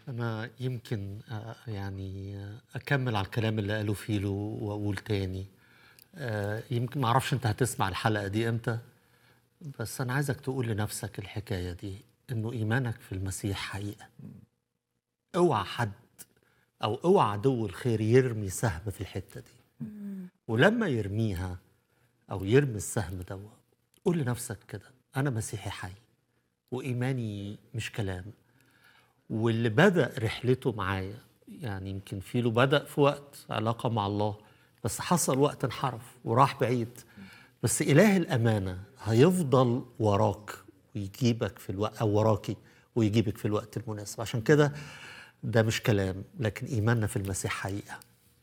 أنا يمكن آه، يعني آه، أكمل على الكلام اللي قاله فيلو وأقول تاني آه، يمكن ما أعرفش أنت هتسمع الحلقة دي إمتى بس أنا عايزك تقول لنفسك الحكاية دي إنه إيمانك في المسيح حقيقة اوعى حد أو اوعى عدو الخير يرمي سهم في الحتة دي ولما يرميها أو يرمي السهم ده قول لنفسك كده أنا مسيحي حي وإيماني مش كلام واللي بدأ رحلته معايا يعني يمكن فيلو بدأ في وقت علاقة مع الله بس حصل وقت انحرف وراح بعيد بس إله الأمانة هيفضل وراك ويجيبك في الوقت أو وراكي ويجيبك في الوقت المناسب عشان كده ده مش كلام لكن إيماننا في المسيح حقيقة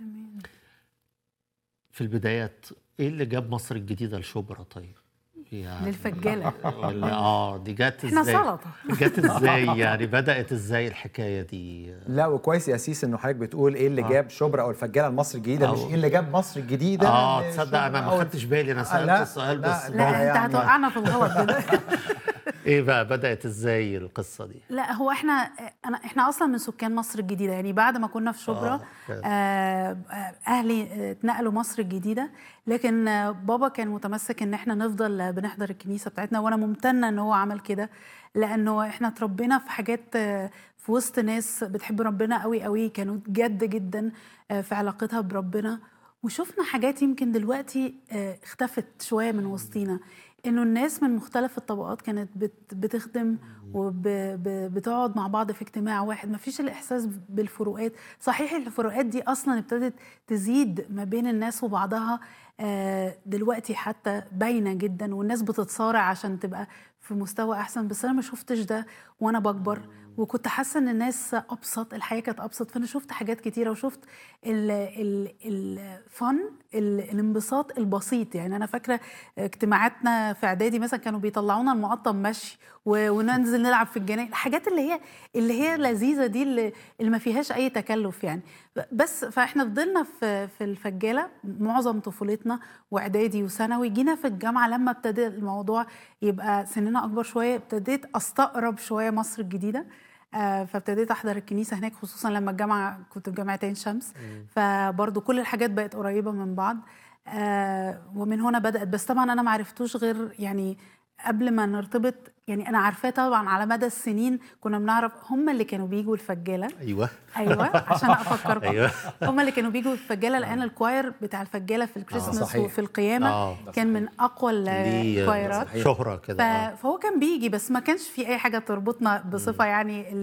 في البدايات إيه اللي جاب مصر الجديدة لشبرا طيب؟ يعني للفجالة ولا اه دي جت احنا ازاي؟ سلطة. جت ازاي يعني بدأت ازاي الحكاية دي؟ لا وكويس يا سيس انه حضرتك بتقول ايه اللي جاب شبرا او الفجاله لمصر الجديده أو- مش ايه اللي جاب مصر الجديده اه لشبرا تصدق انا ما أو- خدتش بالي انا آه، سألت لا، السؤال لا، بس لا، لا انت يعني- هتوقعنا في الغلط دلوقتي ايه بقى بدأت ازاي القصة دي؟ لا هو احنا انا احنا اصلا من سكان مصر الجديده يعني بعد ما كنا في شبرا آه، آه فعلا. آه اهلي آه، اتنقلوا مصر الجديده لكن آه، بابا كان متمسك ان احنا نفضل آه، بنحضر الكنيسه بتاعتنا وانا ممتنه ان هو عمل كده لانه احنا اتربينا في حاجات آه، في وسط ناس بتحب ربنا قوي قوي كانوا جد جدا آه، في علاقتها بربنا وشفنا حاجات يمكن دلوقتي آه، اختفت شويه من وسطينا انه الناس من مختلف الطبقات كانت بت- بتخدم وبتقعد مع بعض في اجتماع واحد ما فيش الاحساس بالفروقات صحيح الفروقات دي اصلا ابتدت تزيد ما بين الناس وبعضها آه، دلوقتي حتى باينه جدا والناس بتتصارع عشان تبقى في مستوى احسن بس انا ما شفتش ده وانا بكبر وكنت حاسه ان الناس ابسط الحياه كانت ابسط فانا شفت حاجات كتيره وشفت الفن الانبساط البسيط يعني انا فاكره اجتماعاتنا في اعدادي مثلا كانوا بيطلعونا المقطم مشي و- وننزل نلعب في الجناين الحاجات اللي هي اللي هي لذيذه دي اللي, اللي ما فيهاش اي تكلف يعني بس فاحنا فضلنا في في الفجاله معظم طفولتنا واعدادي وثانوي جينا في الجامعه لما ابتدى الموضوع يبقى سننا اكبر شويه ابتديت استقرب شويه مصر الجديده آه، فابتديت احضر الكنيسه هناك خصوصا لما الجامعه كنت في جامعه عين شمس فبرضو كل الحاجات بقت قريبه من بعض آه، ومن هنا بدات بس طبعا انا ما عرفتوش غير يعني قبل ما نرتبط يعني انا عارفاه طبعا على مدى السنين كنا بنعرف هم اللي كانوا بيجوا الفجاله ايوه ايوه عشان افكركم أيوة. هم اللي كانوا بيجوا الفجاله لان الكواير بتاع الفجاله في الكريسماس صحيح. وفي القيامه آه، كان من اقوى ليه الكوايرات شهرة كده آه. ف- فهو كان بيجي بس ما كانش في اي حاجه تربطنا بصفه يعني